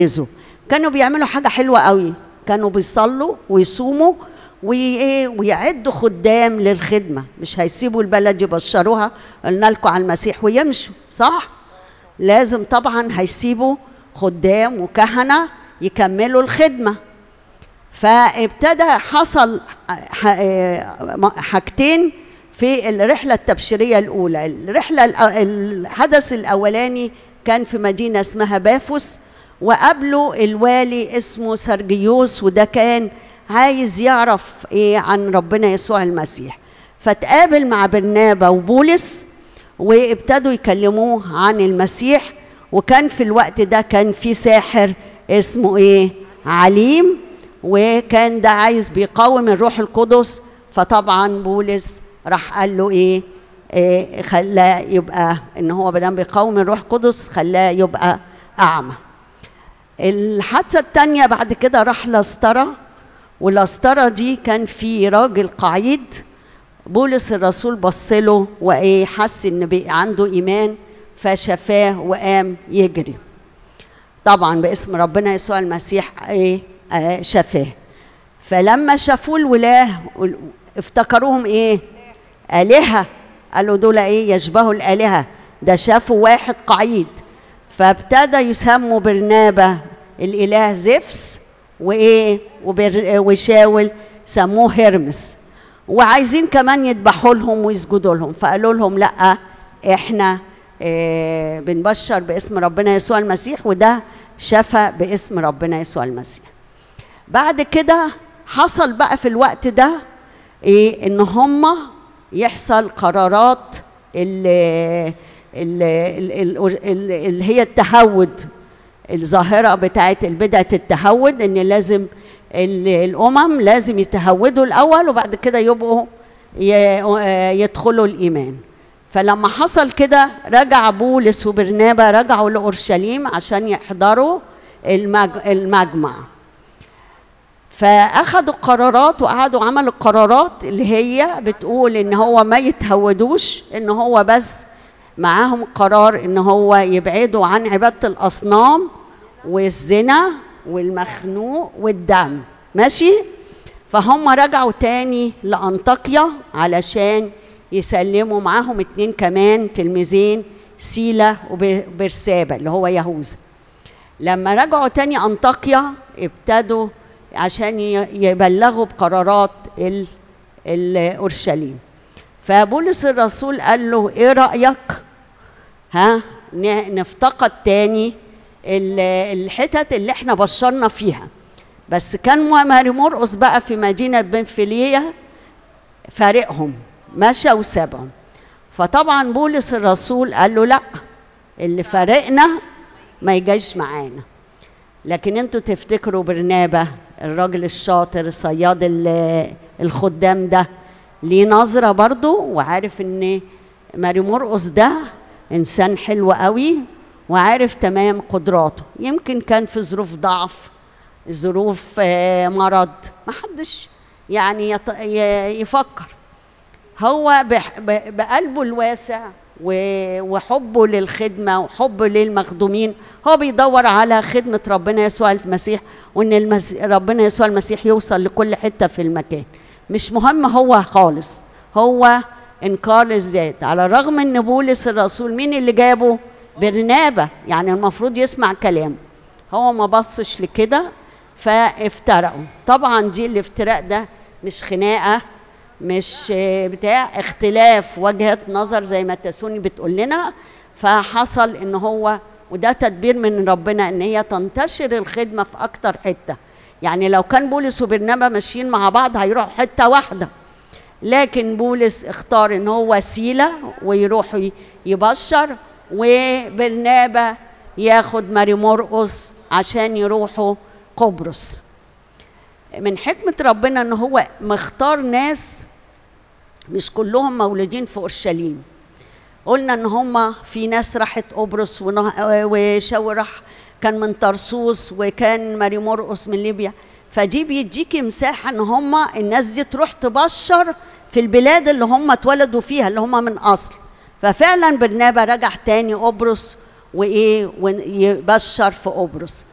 يتميزوا كانوا بيعملوا حاجة حلوة قوي كانوا بيصلوا ويصوموا وإيه ويعدوا خدام للخدمة مش هيسيبوا البلد يبشروها قلنا لكم على المسيح ويمشوا صح؟ لازم طبعا هيسيبوا خدام وكهنة يكملوا الخدمة فابتدى حصل حاجتين في الرحلة التبشيرية الأولى الرحلة الحدث الأولاني كان في مدينة اسمها بافوس وقابله الوالي اسمه سرجيوس وده كان عايز يعرف ايه عن ربنا يسوع المسيح فتقابل مع برنابا وبولس وابتدوا يكلموه عن المسيح وكان في الوقت ده كان في ساحر اسمه ايه عليم وكان ده عايز بيقاوم الروح القدس فطبعا بولس راح قال له ايه, إيه خلاه يبقى ان هو بدل بيقاوم الروح القدس خلاه يبقى اعمى الحادثه الثانيه بعد كده راح لسترة والأسطرة دي كان في راجل قعيد بولس الرسول بص له وايه حس ان بقى عنده ايمان فشفاه وقام يجري طبعا باسم ربنا يسوع المسيح ايه آه شفاه فلما شافوه الولاه افتكروهم ايه آلهة قالوا دول ايه يشبهوا الآلهة ده شافوا واحد قعيد فابتدى يسموا برنابا الإله زفس وإيه وشاول سموه هرمس وعايزين كمان يذبحوا لهم ويسجدوا لهم فقالوا لهم لا احنا اه بنبشر باسم ربنا يسوع المسيح وده شفى باسم ربنا يسوع المسيح بعد كده حصل بقى في الوقت ده ايه ان هم يحصل قرارات اللي, اللي, اللي هي التهود الظاهرة بتاعت بدعة التهود ان لازم الامم لازم يتهودوا الاول وبعد كده يبقوا يدخلوا الايمان فلما حصل كده رجع بولس وبرنابا رجعوا لاورشليم عشان يحضروا المجمع فاخدوا قرارات وقعدوا عملوا قرارات اللي هي بتقول ان هو ما يتهودوش ان هو بس معاهم قرار ان هو يبعدوا عن عباده الاصنام والزنا والمخنوق والدم ماشي فهم رجعوا تاني لأنطاكيا علشان يسلموا معاهم اتنين كمان تلميذين سيلا وبرسابة اللي هو يهوذا لما رجعوا تاني أنطاكيا ابتدوا عشان يبلغوا بقرارات الأورشليم فبولس الرسول قال له ايه رأيك ها نفتقد تاني الحتت اللي احنا بشرنا فيها بس كان ماري مرقص بقى في مدينة بنفيلية فارقهم مشى وسابهم فطبعا بولس الرسول قال له لا اللي فارقنا ما يجيش معانا لكن انتوا تفتكروا برنابة الراجل الشاطر صياد الخدام ده ليه نظرة برضه وعارف ان ماري مرقص ده انسان حلو قوي وعارف تمام قدراته يمكن كان في ظروف ضعف ظروف مرض ما حدش يعني يفكر هو بقلبه الواسع وحبه للخدمة وحبه للمخدومين هو بيدور على خدمة ربنا يسوع المسيح وإن المسيح ربنا يسوع المسيح يوصل لكل حتة في المكان مش مهم هو خالص هو إنكار الذات على الرغم إن بولس الرسول مين اللي جابه؟ برنابة يعني المفروض يسمع كلامه هو ما بصش لكده فافترقوا طبعا دي الافتراء ده مش خناقة مش بتاع اختلاف وجهة نظر زي ما تسوني بتقول لنا فحصل ان هو وده تدبير من ربنا ان هي تنتشر الخدمة في اكتر حتة يعني لو كان بولس وبرنابا ماشيين مع بعض هيروحوا حتة واحدة لكن بولس اختار ان هو وسيلة ويروح يبشر وبرنابا ياخد ماري مرقص عشان يروحوا قبرص من حكمة ربنا ان هو مختار ناس مش كلهم مولودين في اورشليم قلنا ان هم في ناس راحت قبرص وشاو راح كان من طرسوس وكان ماري مرقص من ليبيا فدي بيديكي مساحه ان هم الناس دي تروح تبشر في البلاد اللي هم اتولدوا فيها اللي هم من اصل ففعلا برنابا رجع تاني قبرص وايه ويبشر في قبرص